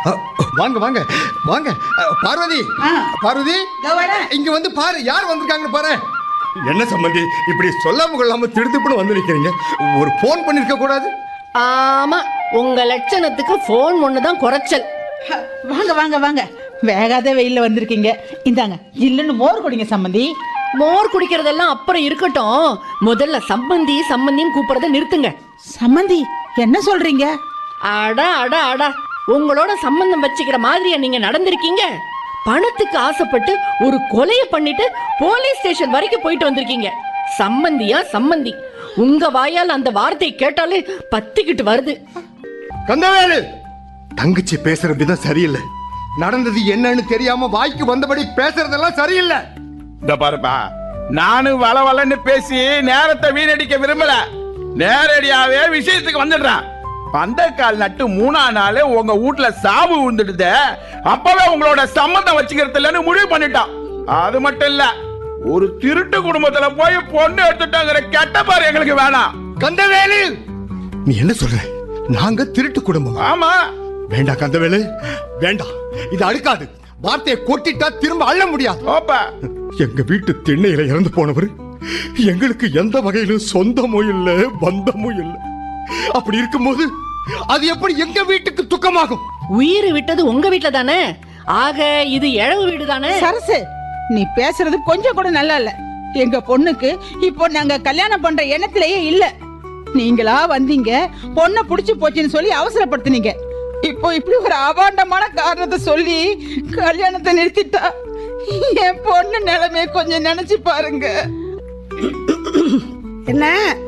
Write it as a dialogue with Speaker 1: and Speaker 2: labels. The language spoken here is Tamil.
Speaker 1: அ, வாங்க வாங்க வாங்க அ, பார்வதி
Speaker 2: ஆ.
Speaker 1: பார்வதி
Speaker 2: இதோ வரேன்.
Speaker 1: இங்க வந்து பாரு யார் வந்திருக்காங்கன்னு பாரு என்ன சம்பந்தி இப்படி சொல்லாம கொள்ளாம திடுத்துப்புன்னு வந்து நிக்கிறீங்க ஒரு ஃபோன் பண்ணிருக்க கூடாது
Speaker 3: ஆமா உங்க லட்சணத்துக்கு போன் ஒண்ணுதான் குறைச்சல்
Speaker 2: ஹ, வாங்க வாங்க வாங்க வேகாத வெயில்ல வந்திருக்கீங்க இந்தாங்க ஜில்லுன்னு மோர் குடிங்க சம்மந்தி
Speaker 3: மோர் குடிக்கிறதெல்லாம் அப்புறம் இருக்கட்டும் முதல்ல சம்பந்தி சம்பந்தின்னு கூப்பிடுறத நிறுத்துங்க
Speaker 2: சம்மந்தி என்ன சொல்றீங்க
Speaker 3: அட அட அட உங்களோட சம்பந்தம் வச்சுக்கிற மாதிரியா நீங்க நடந்திருக்கீங்க பணத்துக்கு ஆசைப்பட்டு ஒரு கொலைய பண்ணிட்டு போலீஸ் ஸ்டேஷன் வரைக்கும் போயிட்டு வந்திருக்கீங்க சம்பந்தியா சம்பந்தி உங்க வாயால் அந்த வார்த்தையை கேட்டாலே பத்திக்கிட்டு வருது
Speaker 1: கந்தவேலு தங்கச்சி பேசுற விதம் சரியில்லை நடந்தது என்னன்னு தெரியாம வாய்க்கு வந்தபடி பேசுறதெல்லாம் சரியில்லை
Speaker 4: இந்த பாருப்பா நானும் வள வளன்னு பேசி நேரத்தை வீணடிக்க விரும்பல நேரடியாவே விஷயத்துக்கு வந்துடுறேன் பந்தக்கால் நட்டு மூணா நாள் உங்க வீட்டுல சாவு விழுந்துடுது அப்பவே உங்களோட சம்மந்தம் வச்சுக்கிறது இல்லைன்னு முடிவு பண்ணிட்டான் அது மட்டும் இல்ல ஒரு திருட்டு குடும்பத்துல போய் பொண்ணு எடுத்துட்டாங்கிற கெட்ட பாரு எங்களுக்கு வேணாம்
Speaker 1: கந்தவேலு நீ என்ன சொல்ற நாங்க திருட்டு குடும்பம்
Speaker 4: ஆமா
Speaker 1: வேண்டாம் கந்தவேலு வேண்டாம் இது அடுக்காது வார்த்தையை கொட்டிட்டா திரும்ப அள்ள முடியாது
Speaker 4: ஓப்பா
Speaker 1: எங்க வீட்டு திண்ணையில இறந்து போனவர் எங்களுக்கு எந்த வகையிலும் சொந்தமும் இல்ல பந்தமும் இல்ல அப்படி இருக்கும்போது அது எப்படி எங்க வீட்டுக்கு துக்கமாகும்
Speaker 3: உயிர் விட்டது உங்க வீட்ல தானே ஆக இது இழவு வீடு தானே
Speaker 2: சரசு நீ பேசுறது கொஞ்சம் கூட நல்லா இல்ல எங்க பொண்ணுக்கு இப்போ நாங்க கல்யாணம் பண்ற எண்ணத்திலேயே இல்ல நீங்களா வந்தீங்க பொண்ணை புடிச்சு போச்சுன்னு சொல்லி அவசரப்படுத்துனீங்க இப்போ இப்படி ஒரு அபாண்டமான காரணத்தை சொல்லி கல்யாணத்தை நிறுத்திட்டா என் பொண்ணு நிலைமைய கொஞ்சம் நினைச்சு பாருங்க
Speaker 5: என்ன